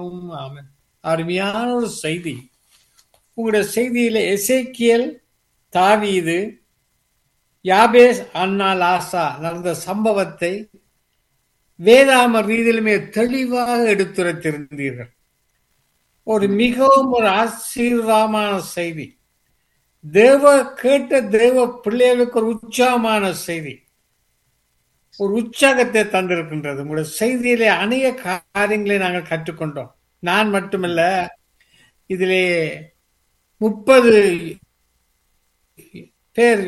ஆமென் அருமையான ஒரு செய்தி உங்களுடைய செய்தியில எசேக்கியல் தாவீது யாபேஸ் அண்ணா லாசா நடந்த சம்பவத்தை வேதாம ரீதியிலுமே தெளிவாக எடுத்துரைத்திருந்தீர்கள் ஒரு மிகவும் ஒரு ஆசீர்வாதமான செய்தி தேவ கேட்ட தேவ பிள்ளைகளுக்கு ஒரு உற்சாகமான செய்தி ஒரு உற்சாகத்தை தந்திருக்கின்றது உங்களுடைய செய்தியிலே அநேக காரியங்களை நாங்கள் கற்றுக்கொண்டோம் நான் மட்டுமல்ல இதிலே முப்பது பேர்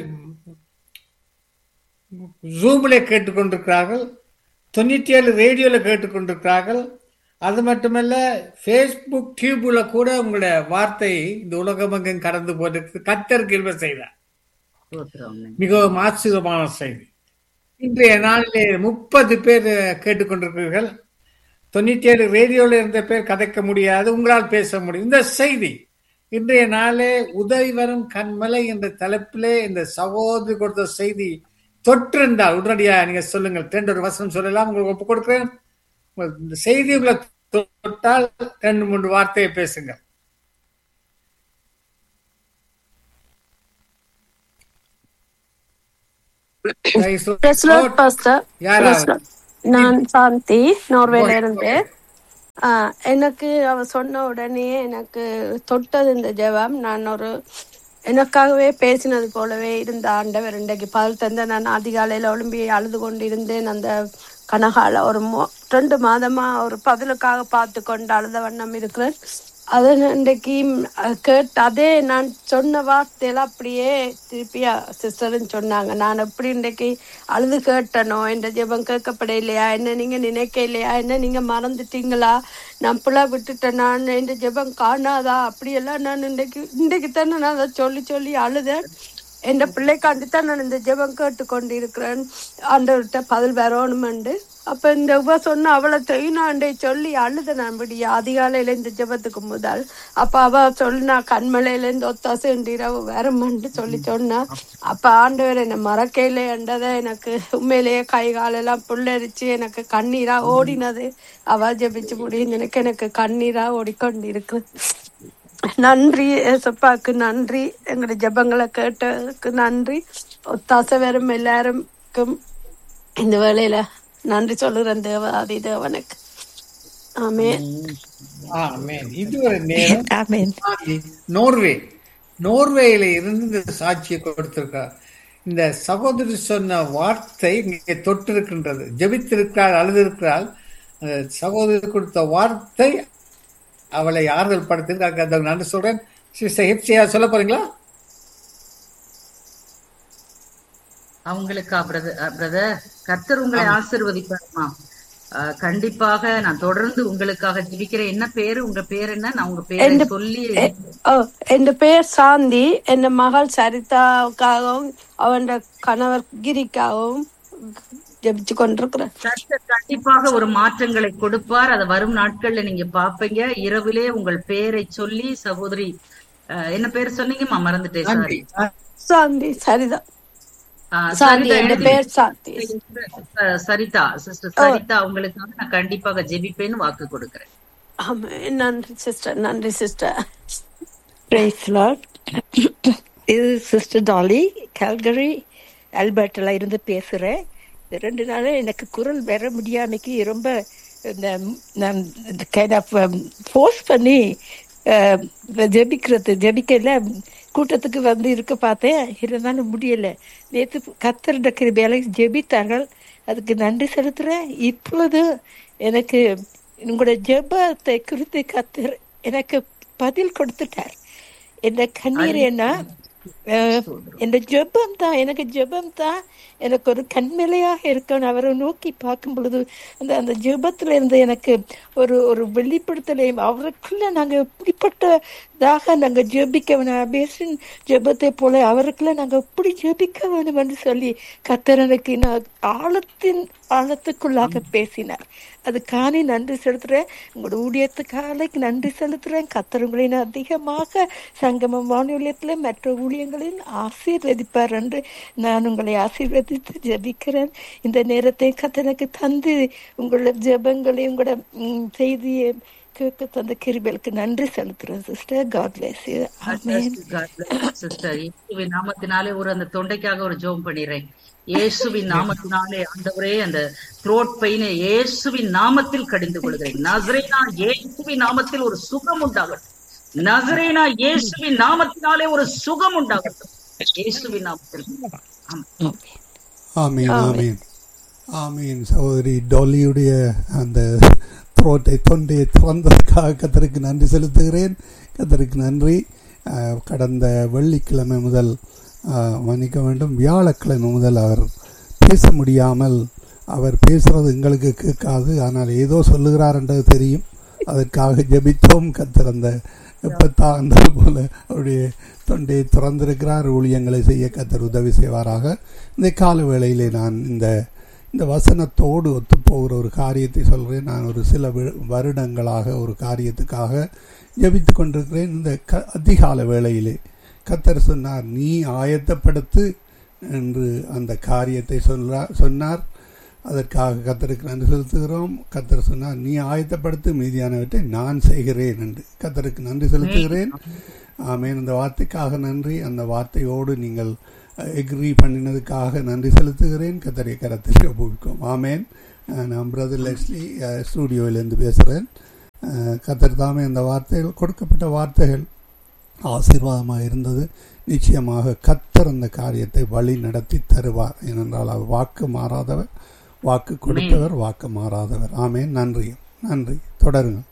ஜூமில் கேட்டுக்கொண்டிருக்கிறார்கள் தொண்ணூற்றி ஏழு ரேடியோவில் கேட்டுக்கொண்டிருக்கிறார்கள் அது மட்டுமல்ல ஃபேஸ்புக் டியூப்ல கூட உங்களுடைய வார்த்தை இந்த உலகமெங்கும் கடந்து போயிருக்கு கத்தர் கிருப செய்தார் மிகவும் ஆச்சரியமான செய்தி இன்றைய நாளிலே முப்பது பேர் கேட்டுக்கொண்டிருக்கிறீர்கள் தொண்ணூற்றி ஏழு ரேடியோவில் இருந்த பேர் கதைக்க முடியாது உங்களால் பேச முடியும் இந்த செய்தி இன்றைய நாளே உதவி வரும் கண்மலை என்ற தலைப்பிலே இந்த சகோதரி கொடுத்த செய்தி தொற்றிருந்தால் உடனடியா நீங்க சொல்லுங்கள் ரெண்டு ஒரு வசனம் சொல்லலாம் உங்களுக்கு ஒப்பு கொடுக்கிறேன் உங்கள் இந்த செய்தி உங்களை தொட்டால் ரெண்டு மூன்று வார்த்தையை பேசுங்க Praise the Praise Lord, Lord. Pastor. யாராவது? Praise Lord. நான் சாந்தி நோர்வேல இருந்து ஆஹ், எனக்கு அவ சொன்ன உடனே எனக்கு தொட்டது இந்த ஜெபம் நான் ஒரு எனக்காகவே பேசினது போலவே இருந்த ஆண்டவர் இன்றைக்கு பதில் தந்த நான் அதிகாலையில ஒளிம்பி அழுது கொண்டு இருந்தேன் அந்த கனகால ஒரு மோ- ரெண்டு மாதமா ஒரு பதிலுக்காக பார்த்து கொண்டு அழுத வண்ணம் இருக்கிறேன் அது இன்றைக்கு அஹ், கேட்டு அதே நான் சொன்ன வார்த்தையில அப்படியே திருப்பி சிஸ்டரும் சொன்னாங்க நான் எப்படி இன்றைக்கு அழுது கேட்டனோ இந்த ஜெபம் கேட்கப்பட இல்லையா என்ன நீங்க நினைக்க இல்லையா என்ன நீங்க மறந்துட்டீங்களா நான் பிள்ளை விட்டுட்டேன் நான் இந்த ஜெபம் காணாதா அப்படியெல்லாம் நான் இன்றைக்கு இன்றைக்கு தானே நான் அதை சொல்லி சொல்லி அழுதேன் என் பிள்ளைக்காண்டி தான் நான் இந்த ஜெபம் கேட்டு கொண்டு இருக்கிறேன் ஆண்டவர்கிட்ட பதில் வரணுமெண்டு அப்ப இந்த உப சொன்ன அவளை தெய்னாண்டை சொல்லி அழுத நான் விடிய அதிகாலையில இந்த ஜெபத்துக்கு முதல் அப்ப அவ சொன்னா கண்மலையில இருந்து ஒத்தாசை இரவு வருமென்று சொல்லி சொன்னா அப்ப ஆண்டவர் என்ன மறக்கையில என்றதை எனக்கு உண்மையிலேயே கை காலெல்லாம் புல்லரிச்சு எனக்கு கண்ணீரா ஓடினது அவ ஜெபிச்சு முடியும் எனக்கு எனக்கு கண்ணீரா ஓடிக்கொண்டு இருக்கு நன்றி ஏசப்பாக்கு நன்றி எங்களுடைய ஜெபங்களை கேட்டதுக்கு நன்றி ஒத்தாசை வரும் எல்லாருக்கும் இந்த வேளையில நன்றி சொல்லுறேன் தேவாதி தேவனுக்கு ஆமென் ஆமென் இதுவரை நேரம் ஆமென் சாந்தி, நோர்வே நோர்வேயில இருந்து இந்த சாட்சியை கொடுத்திருக்கார் இந்த சகோதரி சொன்ன வார்த்தை இங்கே தொட்டிருக்கின்றது ஜெபித்திருக்கிறாள் அழுதிருக்கிறாள் அந்த சகோதரி கொடுத்த வார்த்தை அவளை ஆறுதல் படுத்திருக்காங்க நன்றி சொல்றேன் சிஸ்டர் ஹிப்சியா சொல்ல போறீங்களா அவங்களுக்கா பிரதர் பிரதர் கர்த்தர் உங்களை ஆசிர்வதிப்பாருமா அஹ், கண்டிப்பாக நான் தொடர்ந்து உங்களுக்காக ஜெபிக்கிறேன் என்ன பேரு உங்க பேர் என்ன நான் உங்க பேரை எந்த- சொல்லி எ- ஓ என் பேர் சாந்தி என் மகள் சரிதாவுக்காகவும் அவன் கணவர் கிரிக்காகவும் ஜெபிச்சு கொண்டிருக்கிறேன் கர்த்தர் கண்டிப்பாக ஒரு மாற்றங்களை கொடுப்பார் அதை வரும் நாட்கள்ல நீங்க பாப்பீங்க இரவிலே உங்கள் பேரை சொல்லி சகோதரி அஹ், என்ன பேர் சொன்னீங்கம்மா மறந்துட்டேன் நன்றி சாரி சாந்தி சரிதா அஹ், சாந்தி சரிதா என் எழுதி பேர் சாந்தி அஹ், சரிதா சிஸ்டர் சரிதா உங்களுக்காக நான் கண்டிப்பாக ஜெபிப்பேன்னு வாக்கு கொடுக்கிறேன் ஆமாம் நன்றி சிஸ்டர் நன்றி சிஸ்டர் பிரைஸ் லார்ட் இது சிஸ்டர் டாலி கால்கரி ஆல்பர்ட்டில் இருந்து பேசுகிறேன் ரெண்டு நாள் எனக்கு குரல் வர முடியாமைக்கு ரொம்ப இந்த நான் கைண்ட் ஆஃப் ஃபோர்ஸ் பண்ணி அஹ், ஜெபிக்கிறது ஜெபிக்கல கூட்டத்துக்கு வந்து இருக்க பார்த்தேன் இருந்தாலும் முடியல நேற்று கத்தர் கிருபையால ஜெபித்தார்கள் அதுக்கு நன்றி செலுத்துறேன் இப்பொழுது எனக்கு உங்களோட ஜெபத்தை குறித்து கத்தர் எனக்கு பதில் கொடுத்துட்டார் என் கண்ணீர் என்ன அஹ், என் ஜெபம் தான் எனக்கு ஜெபம் தான் எனக்கு ஒரு கண்மலையாக இருக்கணும் அவரை நோக்கி பார்க்கும் பொழுது அந்த அந்த ஜெபத்துல இருந்து எனக்கு ஒரு ஒரு வெளிப்படுத்தலையும் அவருக்குள்ள நாங்க எப்படிப்பட்டதாக நாங்க ஜெபிக்க வேணும் பேசின் ஜெபத்தை போல அவருக்குள்ள நாங்க எப்படி ஜெபிக்க வேணும் என்று சொல்லி கத்தர் எனக்கு நான் ஆழத்தின் ஆழத்துக்குள்ளாக பேசினார் அதுக்கானே நன்றி செலுத்துறேன் உங்களோட ஊழியத்துக்காலைக்கு நன்றி செலுத்துறேன் கத்தர் உங்களை நான் அதிகமாக சங்கம வானொலியத்துல மற்ற ஊழியங்களில் ஆசீர்வதிப்பார் என்று நான் உங்களை ஆசீர்வதித்து ஜெபிக்கிறேன் இந்த நேரத்தை கத்தனுக்கு தந்து உங்களோட ஜெபங்களை உங்களோட ம், செய்தியை கேட்க தந்த கிருபலுக்கு நன்றி செலுத்துறேன் sister God bless you amen sister இயேசுவின் நாமத்தினாலே ஒரு அந்த தொண்டைக்காக ஒரு ஜெபம் பண்ணிடுறேன் இயேசுவின் நாமத்தினாலே ஆண்டவரே அந்த த்ரோட் பெயினை இயேசுவின் நாமத்தில் கடிந்து கொள்கிறேன் நசரேனா இயேசுவின் நாமத்தில் ஒரு சுகம் உண்டாகட்டும் நசரேனா இயேசுவின் நாமத்தினாலே ஒரு சுகம் உண்டாகட்டும் இயேசுவின் நாமத்தில் ஆமென். ஆமீன் ஆமீன் ஆமீன் சகோதரி டொல்லியுடைய அந்த த்ரோட்டை தொண்டையை திறந்ததற்காக கத்தருக்கு நன்றி செலுத்துகிறேன் கத்தருக்கு நன்றி அஹ், கடந்த வெள்ளிக்கிழமை முதல் அஹ், மன்னிக்க வேண்டும் வியாழக்கிழமை முதல் அவர் பேச முடியாமல் அவர் பேசுறது எங்களுக்கு கேட்காது ஆனால் ஏதோ சொல்லுகிறார் என்றது தெரியும் அதற்காக ஜெபித்தோம் கத்தர் அந்த எப்பத்தாண்டது போல அவருடைய தொண்டையை திறந்திருக்கிறார் ஊழியங்களை செய்ய கத்தர் உதவி செய்வாராக இந்த கால வேளையிலே நான் இந்த இந்த வசனத்தோடு ஒத்துப்போகிற ஒரு காரியத்தை சொல்கிறேன் நான் ஒரு சில வி- வருடங்களாக ஒரு காரியத்துக்காக ஜெபித்து கொண்டிருக்கிறேன் இந்த க அதிகால வேளையிலே கத்தர் சொன்னார் நீ ஆயத்தப்படுத்து என்று அந்த காரியத்தை சொல்றார் சொன்னார் அதற்காக கத்தருக்கு நன்றி செலுத்துகிறோம் கத்தர் சொன்னார் நீ ஆயத்தப்படுத்து மீதியானவற்றை நான் செய்கிறேன் என்று கத்தருக்கு நன்றி செலுத்துகிறேன் ஆமேன் அந்த வார்த்தைக்காக நன்றி அந்த வார்த்தையோடு நீங்கள் எக்ரி பண்ணினதுக்காக நன்றி செலுத்துகிறேன் கத்தரை கரத்தில் ஒப்புவிக்கும் ஆமேன் அஹ், நான் பிரதர் லெஸ்லி அஹ், ஸ்டூடியோவிலிருந்து பேசுகிறேன் அஹ், கத்தர் தாமே அந்த வார்த்தைகள் கொடுக்கப்பட்ட வார்த்தைகள் ஆசீர்வாதமாக இருந்தது நிச்சயமாக கத்தர் அந்த காரியத்தை வழி நடத்தி தருவார் ஏனென்றால் அவர் வாக்கு மாறாதவர் வாக்கு கொடுத்தவர் வாக்கு மாறாதவர் ஆமேன் நன்றி நன்றி தொடருங்க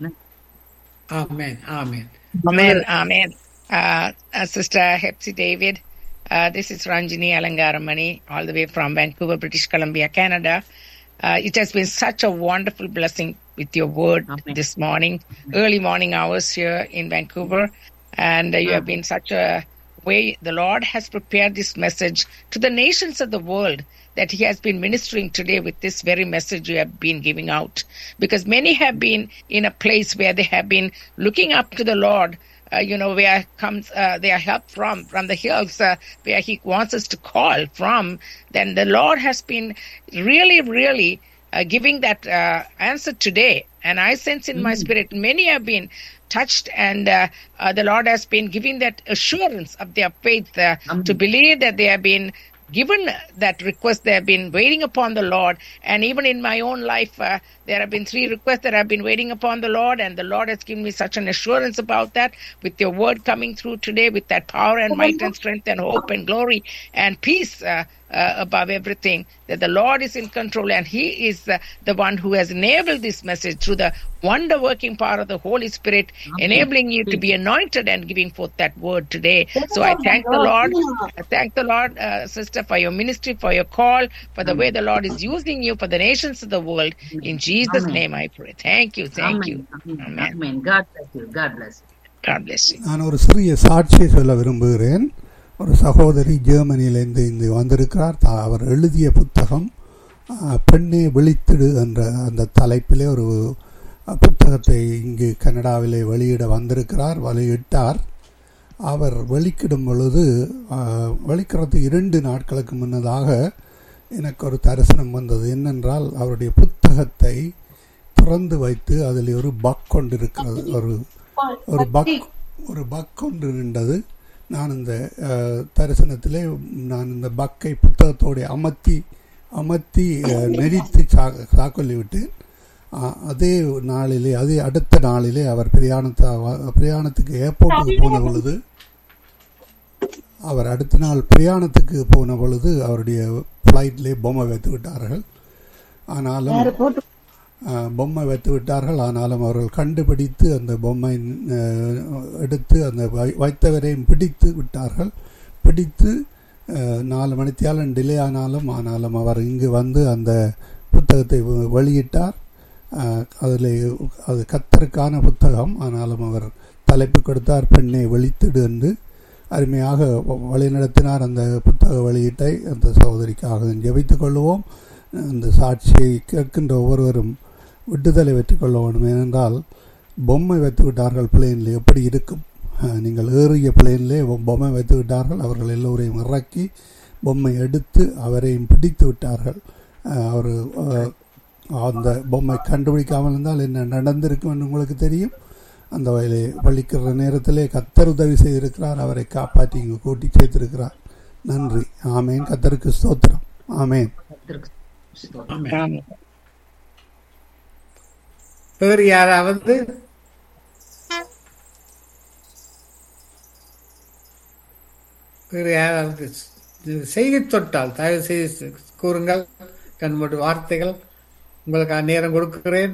ஆமென் ஆமென் Amen. Amen. Uh, uh, Sister Hepsi David, uh, this is Ranjini Alangaramani, all the way from Vancouver, British Columbia, Canada. Uh, it has been such a wonderful blessing with your word Amen. this morning, early morning hours here in Vancouver. And uh, you have been such a way the Lord has prepared this message to the nations of the world that He has been ministering today with this very message you have been giving out. Because many have been in a place where they have been looking up to the Lord. Uh, you know where comes uh, their help from from the hills uh, where he wants us to call from then the lord has been really really uh, giving that uh, answer today and i sense in my spirit many have been touched and uh, uh, the lord has been giving that assurance of their faith uh, to believe that they have been given that request they have been waiting upon the lord and even in my own life uh, there have been three requests that i've been waiting upon the lord and the lord has given me such an assurance about that with your word coming through today with that power and might and strength and hope and glory and peace uh, uh, above everything that the lord is in control and he is uh, the one who has enabled this message through the wonder working power of the holy spirit enabling you to be anointed and giving forth that word today so i thank the lord I thank the Lord, uh, sister, for your ministry, for your call, for the way the Lord is using you for the nations of the world. In Jesus' Amen. name I pray. Thank you. Thank you. Amen. Amen. Amen. God bless you. God bless you. God bless you. நான் ஒரு சிறிய சாட்சியை சொல்ல விரும்புகிறேன் ஒரு சகோதரி ஜெர்மனியிலிருந்து இங்கு வந்திருக்கிறார் தா- அவர் எழுதிய புத்தகம் ஆ, பெண்ணே விழித்திடு என்ற அந்த தலைப்பிலே ஒரு அ, புத்தகத்தை இங்கு கனடாவிலே வெளியிட வந்திருக்கிறார் வெளியிட்டார் அவர் வெளிக்கிடும் பொழுது ஆ, வெளிக்கிறது இரண்டு நாட்களுக்கு முன்னதாக எனக்கு ஒரு தரிசனம் வந்தது என்னென்றால் அவருடைய புத்தகத்தை திறந்து வைத்து அதில் ஒரு பக் கொண்டிருக்கிறது ஒரு ஒரு பக் ஒரு பக் ஒன்று நின்றது நான் இந்த அஹ், தரிசனத்திலே நான் இந்த பக்கை புத்தகத்தோடு அமர்த்தி அமர்த்தி அஹ், நெரித்து சா சாக்கொல்லி விட்டேன் அ- அதே நாளிலே அதே அடுத்த நாளிலே அவர் பிரயாணத்தை பிரயாணத்துக்கு ஏர்போர்ட்டுக்கு போன பொழுது அவர் அடுத்த நாள் பிரயாணத்துக்கு போன பொழுது அவருடைய ஃப்ளைட்லே பொம்மை வைத்து விட்டார்கள் ஆனாலும் அஹ், பொம்மை வைத்து விட்டார்கள் ஆனாலும் அவர்கள் கண்டுபிடித்து அந்த பொம்மை அஹ், எடுத்து அந்த வை- வைத்தவரையும் பிடித்து விட்டார்கள் பிடித்து அஹ், நாலு மணித்தியாலும் டிலே ஆனாலும் ஆனாலும் அவர் இங்கு வந்து அந்த புத்தகத்தை வெ- வெளியிட்டார் அதில் அது கத்தருக்கான புத்தகம் ஆனாலும் அவர் தலைப்பு கொடுத்தார் பெண்ணை வெளித்திடு என்று அருமையாக வ- வழிநடத்தினார் அந்த புத்தக வெளியீட்டை அந்த சகோதரிக்காக ஜெபித்துக் கொள்வோம் அந்த சாட்சியை கேட்கின்ற ஒவ்வொருவரும் விடுதலை பெற்றுக் கொள்ள வேண்டும் ஏனென்றால் பொம்மை வைத்து விட்டார்கள் பிளேனில் எப்படி இருக்கும் அஹ், நீங்கள் ஏறிய பிளேனிலே பொம்மை வைத்து விட்டார்கள் அவர்கள் எல்லோரையும் இறக்கி பொம்மை எடுத்து அவரையும் பிடித்து விட்டார்கள் அஹ், அவர் அஹ், அந்த பொம்மை கண்டுபிடிக்காமல் இருந்தால் என்ன நடந்திருக்கும் என்று உங்களுக்கு தெரியும் அந்த வயலை வலிக்கிற நேரத்திலே கத்தர் உதவி செய்திருக்கிறார் அவரை காப்பாற்றி இங்கு கூட்டி சேர்த்திருக்கிறார் நன்றி ஆமேன் கத்தருக்கு ஸ்தோத்திரம் ஆமேன் கர்த்தருக்கு ஸ்தோத்திரம். ஆமென். ஆமென். வேறு யாராவது வேறு யாராவது செய்தி தொட்டால் தயவு செய்து கூறுங்கள் கண்மட்டு வார்த்தைகள் உங்களுக்கு நேரம் கொடுக்கிறேன்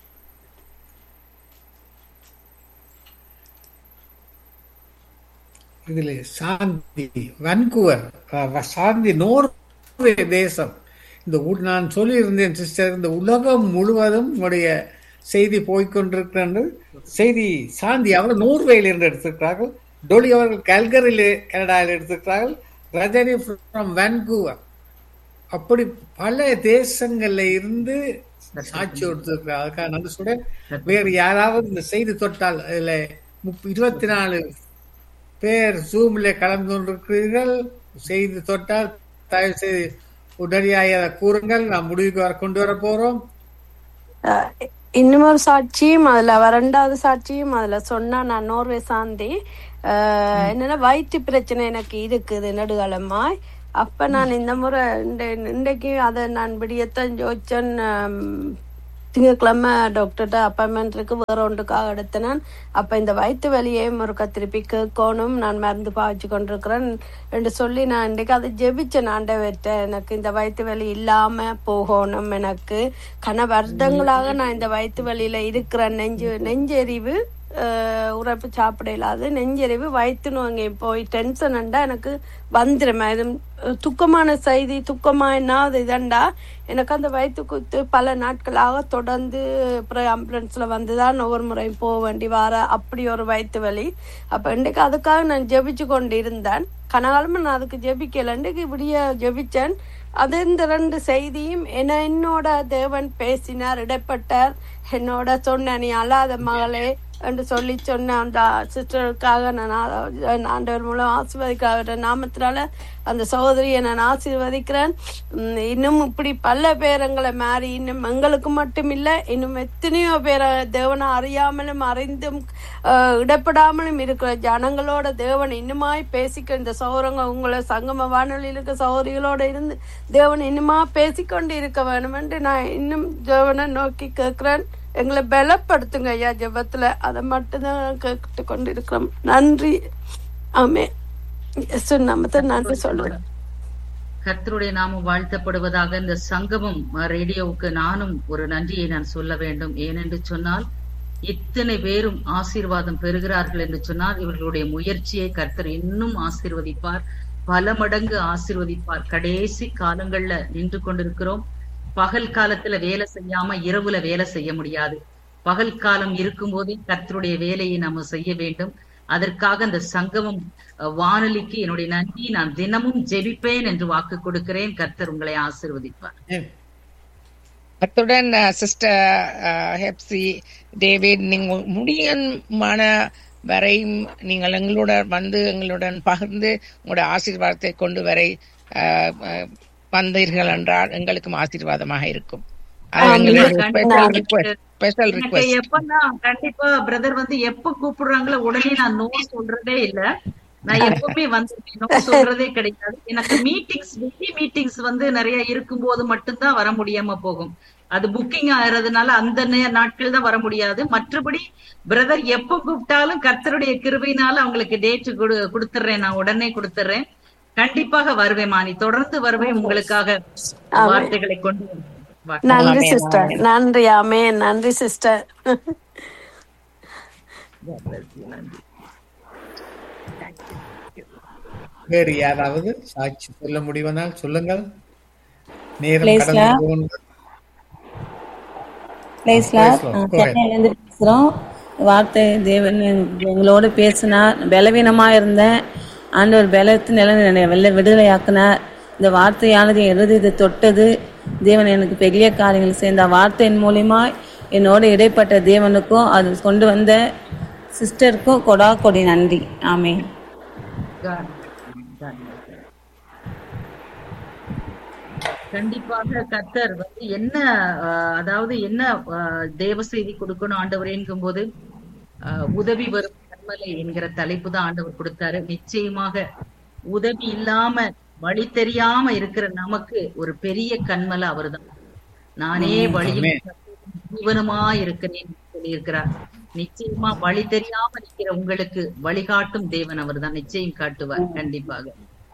இதில் சாந்தி வன்குவர் அஹ், சாந்தி நோர்வே தேசம் இந்த உ- நான் சொல்லியிருந்தேன் சிஸ்டர் இந்த உலகம் முழுவதும் உங்களுடைய செய்தி போய்கொண்டிருக்கிறது செய்தி சாந்தி அவர் நோர்வேயில் இருந்து எடுத்திருக்கிறார்கள் டொலி அவர்கள் கல்கரியில் கனடாவில் எடுத்திருக்கிறார்கள் ரஜினி ஃப்ரம் வான்கூவர் அப்படி பல தேசங்கள்ல இருந்து சாட்சி கொடுத்திருக்கிறார் அதுக்காக நன்றி சொல்றேன் வேறு யாராவது இந்த செய்தி தொட்டால் இதுல முப்ப- இருபத்தி நாலு பேர் ஜூம்ல கலந்து கொண்டிருக்கிறீர்கள் செய்தி தொட்டால் தயவு செய்து உடனடியாக அதை கூறுங்கள் நான் முடிவுக்கு வர கொண்டு வர போறோம் அஹ் இன்னுமொரு சாட்சியும் அதுல அவ ரெண்டாவது சாட்சியும் அதுல சொன்னா நான் நோர்வே சாந்தி அஹ் என்னன்னா வயிற்று பிரச்சனை எனக்கு இருக்குது நெடுகாலமாய் அப்ப நான் இந்த முறை இந்த- இன்றைக்கு அதை நான் விடியத்தான் ஜோதிச்சன் திங்கட்கிழமை டாக்டர்கிட்ட அப்பாயின்மெண்ட் இருக்கு வேற ஒன்றுக்காக எடுத்தேன் அப்ப இந்த வயிற்று வலியையும் ஒருக்கா திருப்பி கேட்கணும் நான் மருந்து பாவிச்சு கொண்டிருக்கிறேன் என்று சொல்லி நான் இன்றைக்கு அதை ஜெபிச்சேன் ஆண்டவர்கிட்ட எனக்கு இந்த வயிற்று வலி இல்லாம போகணும் எனக்கு கன வருடங்களாக நான் இந்த வயிற்று வலியில இருக்கிறேன் நெஞ்சு நெஞ்செறிவு அஹ், உரைப்பு சாப்பிட இல்லாது நெஞ்செறிவு வயிற்று நோங்க போய் டென்ஷன் எனக்கு வந்துடும் இது அஹ், துக்கமான செய்தி துக்கமா என்ன அது இதண்டா எனக்கு அந்த வயிற்று குத்து பல நாட்களாக தொடர்ந்து அப்புறம் ஆம்புலன்ஸ்ல வந்துதான் ஒவ்வொரு முறையும் போக வேண்டி வர அப்படி ஒரு வயிற்று வலி அப்ப இன்றைக்கு அதுக்காக நான் ஜெபிச்சு கொண்டு இருந்தேன் கனகாலமா நான் அதுக்கு ஜெபிக்கல இன்றைக்கு விடிய ஜெபிச்சேன் அது இந்த ரெண்டு செய்தியும் என்ன என்னோட தேவன் பேசினார் இடைப்பட்டார் என்னோட சொன்ன நீ அழாத மகளே என்று சொல்லி சொன்ன அந்த சிஸ்டருக்காக நான் ஆ- ஆண்டவர் மூலம் ஆசீர்வதிக்கிற நாமத்தினால அந்த சகோதரியை நான் ஆசீர்வதிக்கிறேன் உம், இன்னும் இப்படி பல பேரங்களை மாறி இன்னும் எங்களுக்கு மட்டும் இல்ல இன்னும் எத்தனையோ பேரை தேவனை அறியாமலும் அறிந்தும் ஆஹ், இடப்படாமலும் இருக்கிற ஜனங்களோட தேவன் இன்னுமாய் பேசிக்க இந்த சௌரங்க உங்களை சங்கம வானொலியில் இருக்க சௌரிகளோட இருந்து தேவன் இன்னுமா பேசிக்கொண்டு இருக்க வேணும் என்று நான் இன்னும் தேவனை நோக்கி கேட்கிறேன் எங்களை பலப்படுத்துங்க ஐயா ஜெபத்துல அதை மட்டும்தான் கேட்டு கொண்டு இருக்கிறோம் நன்றி ஆமே இயேசு நாமத்தை நன்றி சொல்றேன் கர்த்தருடைய நாமம் வாழ்த்தப்படுவதாக இந்த சங்கமம் அஹ், ரேடியோவுக்கு நானும் ஒரு நன்றியை நான் சொல்ல வேண்டும் ஏனென்று சொன்னால் இத்தனை பேரும் ஆசீர்வாதம் பெறுகிறார்கள் என்று சொன்னால் இவர்களுடைய முயற்சியை கர்த்தர் இன்னும் ஆசீர்வதிப்பார் பல மடங்கு ஆசீர்வதிப்பார் கடைசி காலங்கள்ல நின்று கொண்டிருக்கிறோம் பகல் காலத்துல வேலை செய்யாம இரவுல வேலை செய்ய முடியாது பகல் காலம் இருக்கும்போதே கர்த்தருடைய வேலையை நாம செய்ய வேண்டும் அதற்காக அந்த சங்கமம் அஹ், வானொலிக்கு என்னுடைய நன்றி நான் தினமும் ஜெபிப்பேன் என்று வாக்கு கொடுக்கிறேன் கர்த்தர் உங்களை ஆசீர்வதிப்பார் அத்துடன் சிஸ்டர் ஹெப்சி டேவிட் நீங்கள் முடியுமான வரையும் நீங்கள் எங்களுடன் வந்து எங்களுடன் பகிர்ந்து உங்களுடைய ஆசீர்வாதத்தை கொண்டு வரை அஹ், அஹ், வந்தீர்கள் என்றால் எங்களுக்கும் ஆசீர்வாதமாக இருக்கும் அது எங்களுடைய ஸ்பெஷல் ரிக்வெஸ்ட் ஸ்பெஷல் எனக்கு ரிக்வெஸ்ட் எப்பன்னா கண்டிப்பா பிரதர் வந்து எப்ப கூப்பிடுறாங்களோ உடனே நான் நோ சொல்றதே இல்ல நான் எப்பவுமே வந்து நோ சொல்றதே கிடையாது எனக்கு மீட்டிங்ஸ் டெய்லி மீட்டிங்ஸ் வந்து நிறைய இருக்கும்போது மட்டும்தான் வர முடியாம போகும் அது புக்கிங் ஆகிறதுனால அந்த நே- நாட்கள் தான் வர முடியாது மற்றபடி பிரதர் எப்ப கூப்பிட்டாலும் கர்த்தருடைய கிருபையினால அவங்களுக்கு டேட் கொடு கொடுத்துறேன் நான் உடனே கொடுத்துறேன் கண்டிப்பாக வருவேன் மாணி தொடர்ந்து வருவேன் உங்களுக்காக வார்த்தைகளை கொண்டு வருவேன். வா. நன்றி சிஸ்டர் நன்றி ஆமே நன்றி சிஸ்டர் வேறு யாராவது சாட்சி சொல்ல முடியுமானால் சொல்லுங்கள் நேரம் Praise கடந்து Lord. போகின்றது. Praise Praise Lord. Go ahead. சென்னையிலேருந்து பேசுகிறோம் வார்த்தை தேவன் எங்க- எங்களோட பேசினார் பலவீனமா இருந்தேன் ஆண்டவர் பலத்து நிலை என்னை வெள்ள விடுதலையாக்கினார் இந்த வார்த்தையானது என் இருதயத்தை தொட்டது தேவன் எனக்கு பெரிய காரியங்கள் செய்த வார்த்தையின் மூலியமா என்னோட இடைப்பட்ட தேவனுக்கும் அது கொண்டு வந்த சிஸ்டருக்கும் கொடா கொடி நன்றி ஆமென் God. God. கண்டிப்பாக கர்த்தர் வந்து என்ன ஆஹ், அதாவது என்ன ஆஹ், தேவ செய்தி கொடுக்கணும் ஆண்டவரேங்கும் போது உதவி வரும் கண்மலை என்கிற தலைப்பு தான் ஆண்டவர் கொடுத்தாரு நிச்சயமாக உதவி இல்லாம வழி தெரியாம இருக்கிற நமக்கு ஒரு பெரிய கண்மலை அவர்தான் நானே வழியும் சத்தியமும் ஜீவனுமா இருக்கிறேன் சொல்லியிருக்கிறார் நிச்சயமா வழி தெரியாம நிக்கிற உங்களுக்கு வழிகாட்டும் தேவன் அவர்தான் நிச்சயம் காட்டுவார் கண்டிப்பாக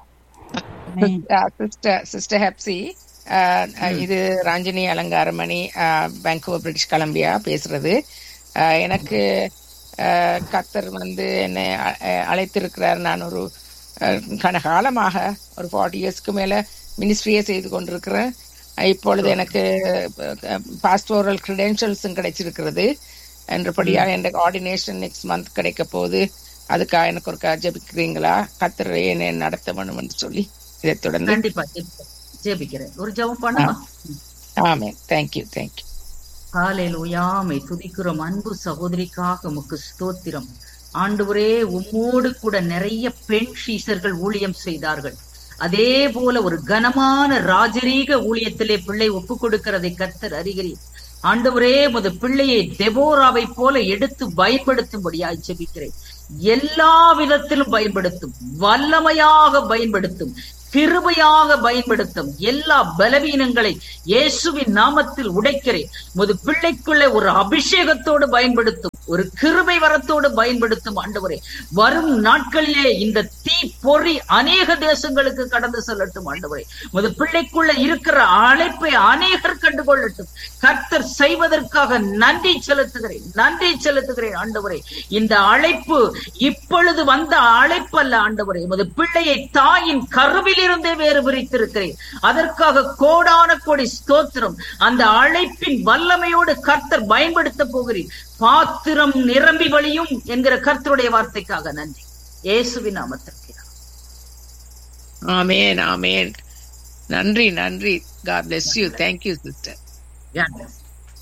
சிஸ்டர் சிஸ்டர் ஹெப்சி இது ராஞ்சினி அலங்காரமணி பேங்கூவர் பிரிட்டிஷ் கொலம்பியா பேசுறது அஹ், எனக்கு அஹ், கர்த்தர் வந்து என்னை அ- அஹ், அழைத்திருக்கிறார் நான் ஒரு அஹ், கனகாலமாக ஒரு ஃபார்ட்டி இயர்ஸ்க்கு மேல மினிஸ்ட்ரியே செய்து கொண்டிருக்கிறேன் அஹ், இப்பொழுது எனக்கு பாஸ்டோரல் கிரெடென்ஷியல்ஸும் கிடைச்சிருக்கிறது என்றபடியாக என் ஆர்டினேஷன் நெக்ஸ்ட் மந்த் கிடைக்க போகுது அதுக்காக எனக்கு ஒரு ஜெபிக்கிறீங்களா கர்த்தர் என்னை நடத்த வேணும் என்று சொல்லி இதை தொடர்ந்து கண்டிப்பா ஜெபிக்கிறேன். ஜெபிக்கிறேன் ஒரு ஜெபம் பண்ணுமா ஆமென் தேங்க்யூ தேங்க்யூ ஹalleluyaமை துதிக்கிறோம் அன்பு சகோதரிக்காக உமக்கு ஸ்தோத்திரம் ஆண்டவரே உம்மோடு கூட நிறைய பெண் சீசர்கள் ஊழியம் செய்தார்கள் அதே போல ஒரு கனமான ராஜரீக ஊழியத்திலே பிள்ளை ஒப்பு கொடுக்கிறதை கர்த்தர் அறிகிறீர் ஆண்டவரே உமது பிள்ளையை தெபோராவை போல எடுத்து பயன்படுத்தும்படியாய் ஜெபிக்கிறேன் எல்லா விதத்திலும் பயன்படுத்தும் வல்லமையாக பயன்படுத்தும் கிருபையாக பயன்படுத்தும் எல்லா பலவீனங்களை இயேசுவின் நாமத்தில் உடைக்கிறேன் உமது பிள்ளைக்குள்ளே ஒரு அபிஷேகத்தோடு பயன்படுத்தும் ஒரு கிருபை வரத்தோடு பயன்படுத்தும் ஆண்டவரே வரும் நாட்களிலே இந்த தீ பொறி அநேக தேசங்களுக்கு கடந்து செல்லட்டும் ஆண்டவரே உமது பிள்ளைக்குள்ள இருக்கிற அழைப்பை அநேகர் கண்டுகொள்ளட்டும் கர்த்தர் செய்வதற்காக நன்றி செலுத்துகிறேன் நன்றி செலுத்துகிறேன் ஆண்டவரே இந்த அழைப்பு இப்பொழுது வந்த அழைப்பு அல்ல ஆண்டவரே உமது பிள்ளையை தாயின் கருவிலிருந்தே வேறு பிரித்திருக்கிறேன் அதற்காக கோடான கோடி ஸ்தோத்திரம் அந்த அழைப்பின் வல்லமையோடு கர்த்தர் பயன்படுத்த போகிறேன் பாத்திரம் நிரம்பி வழியும் என்கிற கர்த்தருடைய வார்த்தைக்காக நன்றி இயேசுவின் நாமத்திற்கு ஆமென் ஆமென் நன்றி நன்றி God bless you thank you sister God bless.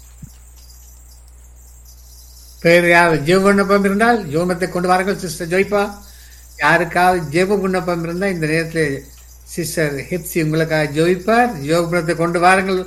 வேறு யார் ஜெப விண்ணப்பம் இருந்தால் ஜோமத்தை கொண்டு வாருங்கள் சிஸ்டர் ஜோய்ப்பா யாருக்காவது ஜெப விண்ணப்பம் இருந்தால் இந்த நேரத்தில் சிஸ்டர் ஹிப்சி உங்களுக்காக ஜோய்ப்பார் ஜோபனத்தை கொண்டு வாருங்கள்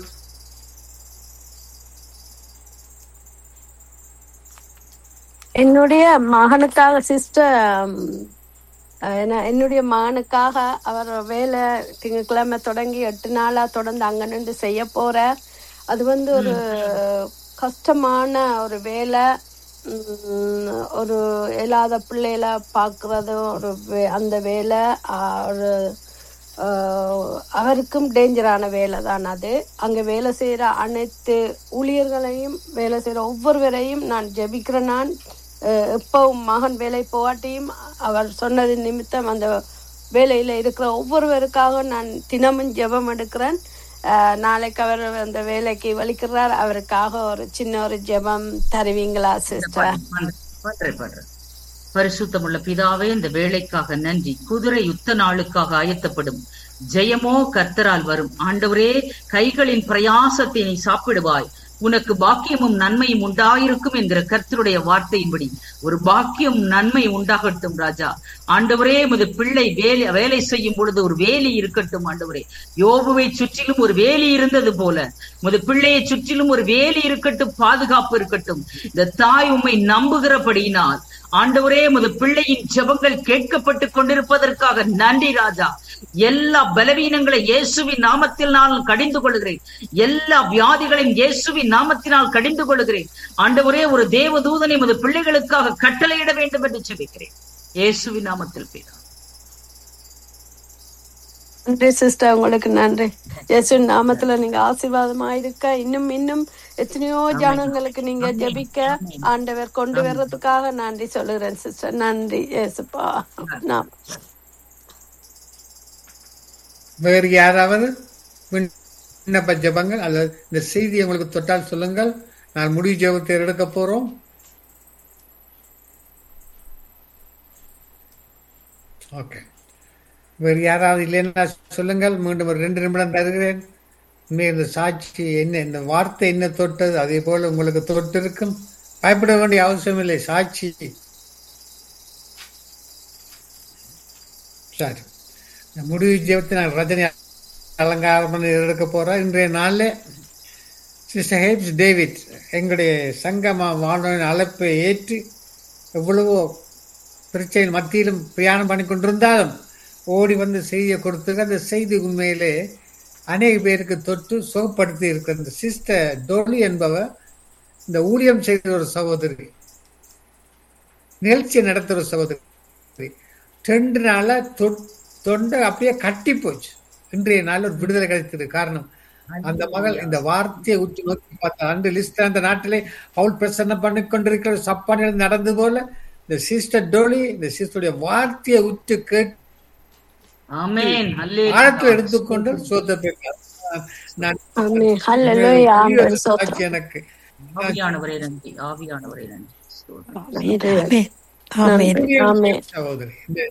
என்னுடைய மகனுக்காக சிஸ்டர் என்னுடைய மகனுக்காக அவர் வேலை திங்கட்கிழமை தொடங்கி எட்டு நாளா தொடர்ந்து அங்க நின்று செய்ய போற அது வந்து ஒரு கஷ்டமான ஒரு வேலை உம், ஒரு இல்லாத பிள்ளைகளை பார்க்கறது ஒரு வே- அந்த வேலை ஆஹ், ஒரு ஆஹ், அவருக்கும் டேஞ்சரான வேலை தான் அது அங்க வேலை செய்யற அனைத்து ஊழியர்களையும் வேலை செய்யற ஒவ்வொருவரையும் நான் ஜெபிக்கிறேன் நான் அஹ், எப்பவும் மகன் வேலை போகாட்டியும் அவர் சொன்னது நிமித்தம் அந்த வேலையில இருக்கிற ஒவ்வொருவருக்காக நான் தினமும் ஜெபம் எடுக்கிறேன் அஹ், நாளைக்கு அவர் அந்த வேலைக்கு வலிக்கிறார் அவருக்காக ஒரு சின்ன ஒரு ஜெபம் தருவீங்களா சிஸ்டர் பண்றேன், பண்றேன், பண்றேன். பரிசுத்தமுள்ள பிதாவே இந்த வேலைக்காக நன்றி குதிரை யுத்த நாளுக்காக ஆயத்தப்படும் ஜெயமோ கர்த்தரால் வரும் ஆண்டவரே கைகளின் பிரயாசத்தை நீ சாப்பிடுவாய் உனக்கு பாக்கியமும் நன்மையும் உண்டாயிருக்கும் என்கிற கர்த்தருடைய வார்த்தையின்படி ஒரு பாக்கியம் நன்மை உண்டாகட்டும் ராஜா ஆண்டவரே உமது பிள்ளை வேலை வேலை செய்யும் பொழுது ஒரு வேலி இருக்கட்டும் ஆண்டவரே யோபுவை சுற்றிலும் ஒரு வேலி இருந்தது போல உமது பிள்ளையை சுற்றிலும் ஒரு வேலி இருக்கட்டும் பாதுகாப்பு இருக்கட்டும் இந்த தாய் உம்மை நம்புகிறபடியினால் ஆண்டவரே உமது பிள்ளையின் ஜெபங்கள் கேட்கப்பட்டு கொண்டிருப்பதற்காக நன்றி ராஜா எல்லா பலவீனங்களை இயேசுவின் நாமத்தில் நான் கடிந்து கொள்கிறேன் எல்லா வியாதிகளையும் இயேசுவின் நாமத்தினால் கடிந்து கொள்கிறேன் ஆண்டவரே ஒரு தேவதூதனை உமது பிள்ளைகளுக்காக கட்டளையிட வேண்டும் என்று ஜெபிக்கிறேன் இயேசுவின் நாமத்தில் பேரா நன்றி சிஸ்டர் உங்களுக்கு நன்றி இயேசு நாமத்துல நீங்க ஆசீர்வாதமா இருக்க இன்னும் இன்னும் எத்தனையோ ஜனங்களுக்கு நீங்க ஜெபிக்க ஆண்டவர் கொண்டு வர்றதுக்காக நன்றி சொல்லுகிறேன் சிஸ்டர் நன்றி இயேசுப்பா நான் வேறு யாராவது விண்- விண்ணப்ப ஜெபங்கள் அல்லது இந்த செய்தி உங்களுக்கு தொட்டால் சொல்லுங்கள் நான் முடிவு ஜெபத்தை எடுக்க போறோம் ஓகே வேறு யாராவது இல்லைன்னா சொல்லுங்கள் மீண்டும் ஒரு ரெண்டு நிமிடம் தருகிறேன் உண்மை இந்த சாட்சி என்ன இந்த வார்த்தை என்ன தொட்டது அதே போல உங்களுக்கு தொட்டு இருக்கும் பயப்பட வேண்டிய அவசியம் இல்லை சாட்சி சரி இந்த முடிவு ஜெபத்தை நான் ரஜினி அலங்காரம் பண்ணி எடுக்க போறோம் இன்றைய நாளில் சிஸ்டர் ஹேப்ஸ் டேவிட் எங்களுடைய சங்கம வானொலியின் அழைப்பை ஏற்று எவ்வளவோ பிரச்சனை மத்தியிலும் பிரயாணம் பண்ணி கொண்டிருந்தாலும் ஓடி வந்து செய்தியை கொடுத்துங்க அந்த செய்தி உண்மையிலே அநேக பேருக்கு தொட்டு சுகப்படுத்தி இருக்கிற இந்த சிஸ்டர் டோலி என்பவர் இந்த ஊழியம் செய்த ஒரு சகோதரி நிகழ்ச்சியை நடத்துகிற ஒரு சகோதரி ரெண்டு நாளா தொ- தொண்டை அப்படியே கட்டி போச்சு இன்றைய நாள் ஒரு விடுதலை கிடைத்தது காரணம் அந்த மகள் இந்த வார்த்தையை உற்று நோக்கி பார்த்த அன்று லிஸ்ட் அந்த நாட்டிலே பவுல் பிரசன்ன பண்ணி கொண்டிருக்கிற சப்பானில் நடந்து போல இந்த சிஸ்டர் டோலி இந்த சிஸ்டருடைய வார்த்தையை உற்று கேட்டு ஆமென் அல்லேலூயா. ஆழத்தில் எடுத்துக்கொண்டு சோதனை நான் ஆமென். ஹல்லேலூயா. ஆமென். ஸ்தோத்திரம். ஆச்சு எனக்கு ஆவியானவரே நன்றி ஆவியானவரே நன்றி ஸ்தோத்திரம். ஆமென். ஆமென். ஆமென். சகோதரி இந்த-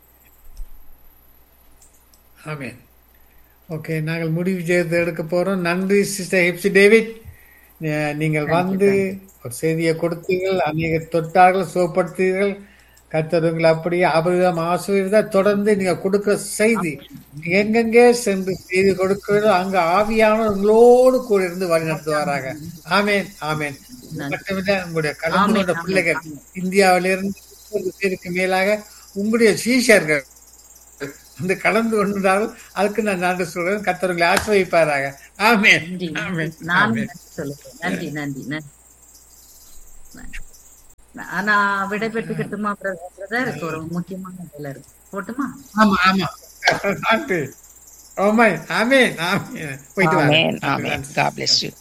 ஆமென் ஓகே நாங்கள் முடிவு செய்து எடுக்க போறோம் நன்றி சிஸ்டர் ஹெப்சி டேவிட் அஹ், நீங்கள் வந்து ஒரு செய்தியை கொடுத்தீர்கள் அநேக தொட்டார்கள் சுகப்படுத்தீர்கள் கர்த்தர் உங்களை அப்படியே அபரிதம் ஆசிரியர் தொடர்ந்து நீங்க கொடுக்கிற செய்தி நீங்க எங்கெங்கே சென்று செய்தி கொடுக்கிறதோ அங்க ஆவியான உங்களோடு கூட இருந்து வழி நடத்துவாராக ஆமேன் ஆமேன் மட்டுமில்ல உங்களுடைய கலந்து ஆமென், கொண்ட ஆமென், பிள்ளைகள் ஆமென். இந்தியாவிலிருந்து முப்பது பேருக்கு மேலாக உங்களுடைய சீஷர்கள் வந்து கலந்து கொண்டார்கள் அதுக்கு நான் நன்றி சொல்றேன் கத்தவர்களை ஆசிர்வதிப்பாராக ஆமென் நன்றி ஆமென் நானும் ஆமென் நன்றி சொல்லுகிறேன் நன்றி நன்றி நன்றி நன்றி. ஆனா விடை பெற்றுக்கிட்டுமா பிரதர் ஒரு முக்கியமான வேலை இருக்கு போட்டுமா ஆமா ஆமா நன்றி ஓமை ஆமென் ஆமென் போயிட்டு Amen. வரேன் Amen. God bless you.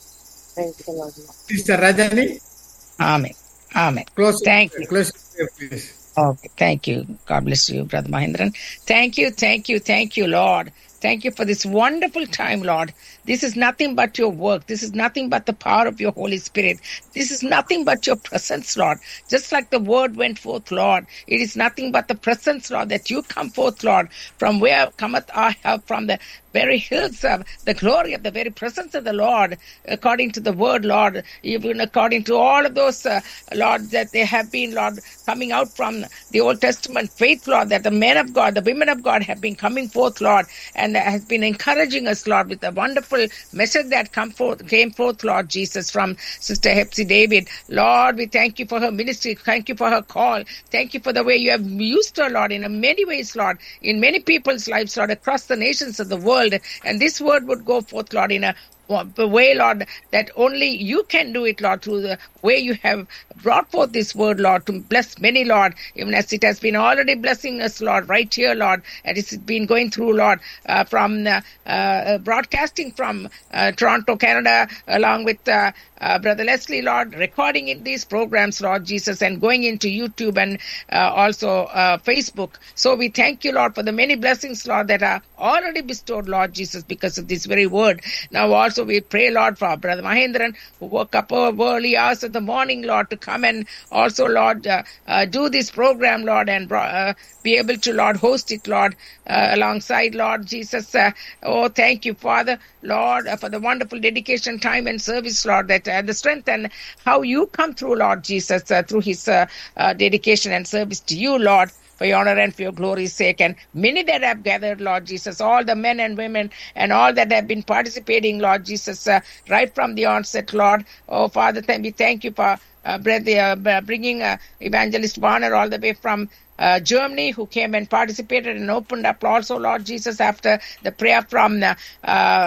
Sister Rajini Amen. Amen. Close Thank you. Close please Okay, thank you. God bless you, Brother Mahindran. Thank you, thank you, thank you, Lord. Thank you for this wonderful time, Lord. This is nothing but your work. This is nothing but the power of your Holy Spirit. This is nothing but your presence, Lord. Just like the word went forth, Lord, it is nothing but the presence, Lord, that you come forth, Lord, from where cometh our help, from the very hills of the glory of the very presence of the Lord, according to the word, Lord, even according to all of those, uh, Lord, that they have been, Lord, coming out from the Old Testament faith, Lord, that the men of God, the women of God have been coming forth, Lord, and has been encouraging us, Lord, with a wonderful message that come forth, came forth, Lord Jesus, from Sister Hepsi David. Lord, we thank you for her ministry. Thank you for her call. Thank you for the way you have used her, Lord, in many ways, Lord, in many people's lives, Lord, across the nations of the world. And this word would go forth, Lord, in a the way, Lord, that only you can do it, Lord, through the way you have brought forth this word, Lord, to bless many, Lord, even as it has been already blessing us, Lord, right here, Lord, and it's been going through, Lord, uh, from uh, uh, broadcasting from uh, Toronto, Canada, along with uh, uh, Brother Leslie, Lord, recording in these programs, Lord Jesus, and going into YouTube and uh, also uh, Facebook. So we thank you, Lord, for the many blessings, Lord, that are already bestowed, Lord Jesus, because of this very word. Now also we pray, Lord, for our Brother Mahendran, who woke up early hours of the morning, Lord, to come and also, Lord, uh, uh, do this program, Lord, and bro- uh, be able to, Lord, host it, Lord, uh, alongside, Lord Jesus. Uh, oh, thank you, Father, Lord, uh, for the wonderful dedication, time, and service, Lord, that uh, the strength and how you come through, Lord Jesus, uh, through his uh, uh, dedication and service to you, Lord for your honor and for your glory's sake. And many that have gathered, Lord Jesus, all the men and women and all that have been participating, Lord Jesus, uh, right from the onset, Lord. Oh, Father, th- we thank you for uh, brother, uh, bringing uh, Evangelist Warner all the way from uh, Germany, who came and participated and opened up also, Lord Jesus, after the prayer from uh, uh,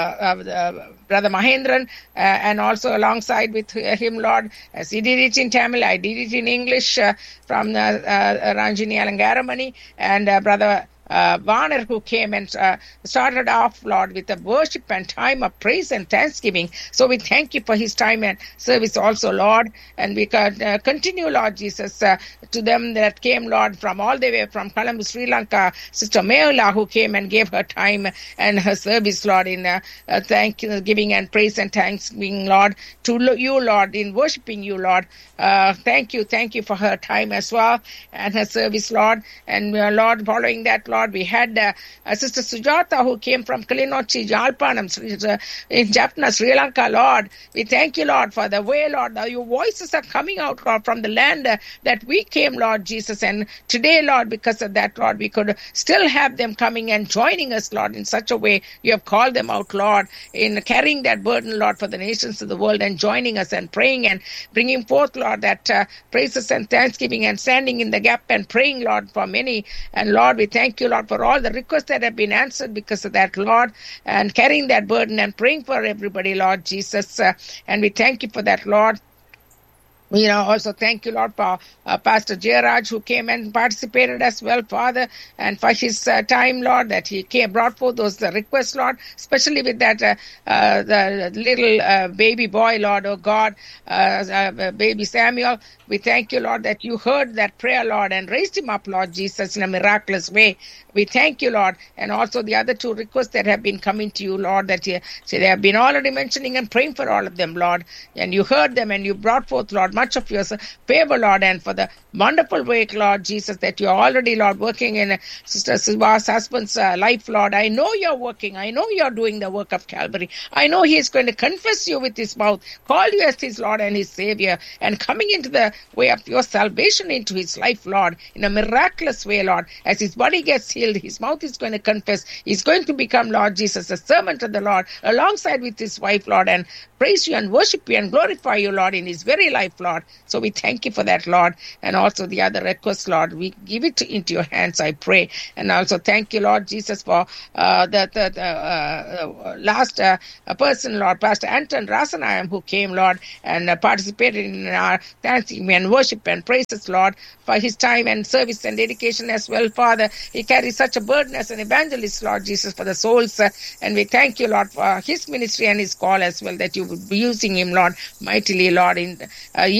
uh, Brother Mahendran, uh, and also alongside with him, Lord, as he did it in Tamil, I did it in English uh, from uh, uh, Ranjini Alangaramani, and uh, Brother uh, Warner who came and uh, started off, Lord, with a worship and time of praise and thanksgiving. So we thank you for his time and service also, Lord, and we can uh, continue, Lord Jesus, uh, to them that came, Lord, from all the way from Colombo, Sri Lanka, Sister Meola, who came and gave her time and her service, Lord, in uh, uh, thanksgiving and praise and thanksgiving, Lord, to lo- you, Lord, in worshiping you, Lord. Uh, thank you, thank you for her time as well and her service, Lord. And uh, Lord, following that, Lord. Lord. We had uh, uh, Sister Sujata who came from Kalinochi, Jalpanam, Sri- uh, in Jaffna, Sri Lanka, Lord. We thank you, Lord, for the way, Lord, that your voices are coming out, Lord, from the land uh, that we came, Lord Jesus. And today, Lord, because of that, Lord, we could still have them coming and joining us, Lord, in such a way. You have called them out, Lord, in carrying that burden, Lord, for the nations of the world and joining us and praying and bringing forth, Lord, that uh, praises and thanksgiving and standing in the gap and praying, Lord, for many. And Lord, we thank you, Lord, for all the requests that have been answered because of that, Lord, and carrying that burden and praying for everybody, Lord Jesus. Uh, and we thank you for that, Lord. You know, also thank you, Lord, for uh, Pastor Jairaj who came and participated as well, Father, and for his uh, time, Lord, that he came brought forth those uh, requests, Lord, especially with that uh, uh, the little uh, baby boy, Lord, oh God, uh, uh, baby Samuel. We thank you, Lord, that you heard that prayer, Lord, and raised him up, Lord Jesus, in a miraculous way. We thank you, Lord, and also the other two requests that have been coming to you, Lord, that you say they have been already mentioning and praying for all of them, Lord, and you heard them and you brought forth, Lord, much of your favor, Lord, and for the wonderful way, Lord Jesus, that you're already, Lord, working in uh, Sister Siva's husband's uh, life, Lord. I know you're working. I know you're doing the work of Calvary. I know he is going to confess you with his mouth, call you as his Lord and his Savior, and coming into the way of your salvation into his life, Lord, in a miraculous way, Lord. As his body gets healed, his mouth is going to confess. He's going to become, Lord Jesus, a servant of the Lord, alongside with his wife, Lord, and praise you and worship you and glorify you, Lord, in his very life, Lord. So we thank you for that, Lord. And also the other request, Lord, we give it into your hands, I pray. And also thank you, Lord Jesus, for uh, the, the, the uh, last uh, person, Lord, Pastor Anton Rasanayam, who came, Lord, and uh, participated in our thanksgiving and worship and praises, Lord, for his time and service and dedication as well, Father. He carries such a burden as an evangelist, Lord Jesus, for the souls. Uh, and we thank you, Lord, for his ministry and his call as well, that you would be using him, Lord, mightily, Lord, in uh,